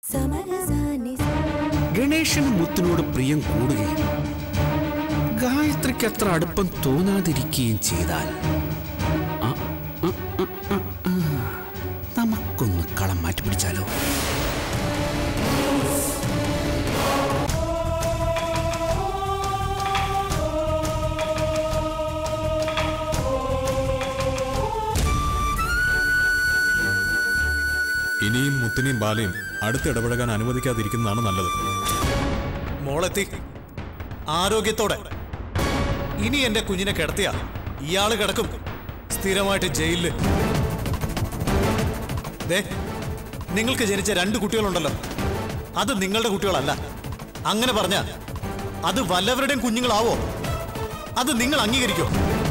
സമരസാനി ഗണേശന് മുത്തിനോട് പ്രിയം കൂടുകയും ഗായത്രിക്ക് അത്ര അടുപ്പം തോന്നാതിരിക്കുകയും ചെയ്താൽ ആ, ആ, ആ, ആ, ആ. നമുക്കൊന്ന് കളം മാറ്റി പിടിച്ചാലോ ഇനിയും മുത്തിനെയും ബാലയും അടുത്ത് ഇടപഴകാൻ അനുവദിക്കാതിരിക്കുന്നതാണ് നല്ലത് മോളെത്തി ആരോഗ്യത്തോടെ ഇനി എന്റെ കുഞ്ഞിനെ കിടത്തിയ ഇയാള് കിടക്കും സ്ഥിരമായിട്ട് ജയിലില് ദേ നിങ്ങൾക്ക് ജനിച്ച രണ്ട് കുട്ടികളുണ്ടല്ലോ അത് നിങ്ങളുടെ കുട്ടികളല്ല അങ്ങനെ പറഞ്ഞ അത് വല്ലവരുടെയും കുഞ്ഞുങ്ങളാവോ അത് നിങ്ങൾ അംഗീകരിക്കോ